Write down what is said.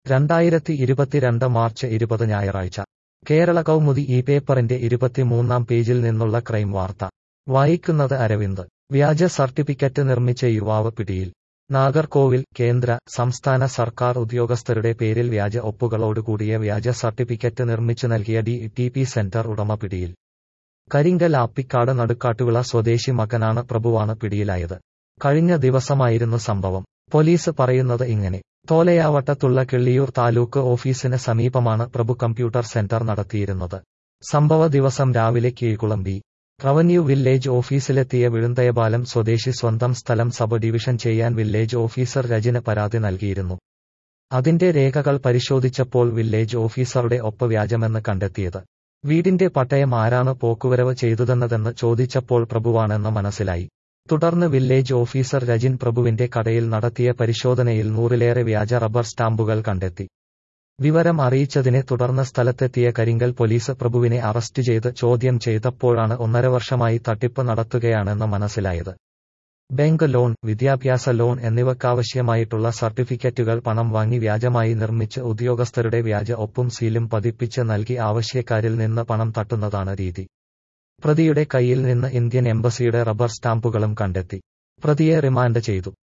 രണ്ടായിരത്തി ഇരുപത്തിരണ്ട് മാർച്ച് ഇരുപത് ഞായറാഴ്ച കേരള കൗമുദി ഈ പേപ്പറിന്റെ ഇരുപത്തിമൂന്നാം പേജിൽ നിന്നുള്ള ക്രൈം വാർത്ത വായിക്കുന്നത് അരവിന്ദ് വ്യാജ സർട്ടിഫിക്കറ്റ് നിർമ്മിച്ച യുവാവ് പിടിയിൽ നാഗർകോവിൽ കേന്ദ്ര സംസ്ഥാന സർക്കാർ ഉദ്യോഗസ്ഥരുടെ പേരിൽ വ്യാജ ഒപ്പുകളോടുകൂടിയ വ്യാജ സർട്ടിഫിക്കറ്റ് നിർമ്മിച്ചു നൽകിയ ഡി ടി പി സെന്റർ ഉടമ പിടിയിൽ കരിങ്കൽ ആപ്പിക്കാട് നടുക്കാട്ടുവിള സ്വദേശി മകനാണ് പ്രഭുവാണ് പിടിയിലായത് കഴിഞ്ഞ ദിവസമായിരുന്നു സംഭവം പോലീസ് പറയുന്നത് ഇങ്ങനെ തോലയാവട്ടത്തുള്ള കിള്ളിയൂർ താലൂക്ക് ഓഫീസിന് സമീപമാണ് പ്രഭു കമ്പ്യൂട്ടർ സെന്റർ നടത്തിയിരുന്നത് സംഭവ ദിവസം രാവിലെ കീഴ്കുളം ബി റവന്യൂ വില്ലേജ് ഓഫീസിലെത്തിയ വിഴുന്തയപാലം സ്വദേശി സ്വന്തം സ്ഥലം സബ് ഡിവിഷൻ ചെയ്യാൻ വില്ലേജ് ഓഫീസർ രജിന് പരാതി നൽകിയിരുന്നു അതിന്റെ രേഖകൾ പരിശോധിച്ചപ്പോൾ വില്ലേജ് ഓഫീസറുടെ ഒപ്പ് വ്യാജമെന്ന് കണ്ടെത്തിയത് വീടിന്റെ പട്ടയം ആരാണ് പോക്കുവരവ് ചെയ്തതെന്നതെന്ന് ചോദിച്ചപ്പോൾ പ്രഭുവാണെന്ന് മനസ്സിലായി തുടർന്ന് വില്ലേജ് ഓഫീസർ രജിൻ പ്രഭുവിന്റെ കടയിൽ നടത്തിയ പരിശോധനയിൽ നൂറിലേറെ വ്യാജ റബ്ബർ സ്റ്റാമ്പുകൾ കണ്ടെത്തി വിവരം അറിയിച്ചതിനെ തുടർന്ന് സ്ഥലത്തെത്തിയ കരിങ്കൽ പോലീസ് പ്രഭുവിനെ അറസ്റ്റ് ചെയ്ത് ചോദ്യം ചെയ്തപ്പോഴാണ് ഒന്നര വർഷമായി തട്ടിപ്പ് നടത്തുകയാണെന്ന് മനസ്സിലായത് ബാങ്ക് ലോൺ വിദ്യാഭ്യാസ ലോൺ എന്നിവക്കാവശ്യമായിട്ടുള്ള സർട്ടിഫിക്കറ്റുകൾ പണം വാങ്ങി വ്യാജമായി നിർമ്മിച്ച് ഉദ്യോഗസ്ഥരുടെ വ്യാജ ഒപ്പും സീലും പതിപ്പിച്ച് നൽകി ആവശ്യക്കാരിൽ നിന്ന് പണം തട്ടുന്നതാണ് രീതി പ്രതിയുടെ കയ്യിൽ നിന്ന് ഇന്ത്യൻ എംബസിയുടെ റബ്ബർ സ്റ്റാമ്പുകളും കണ്ടെത്തി പ്രതിയെ റിമാൻഡ് ചെയ്തു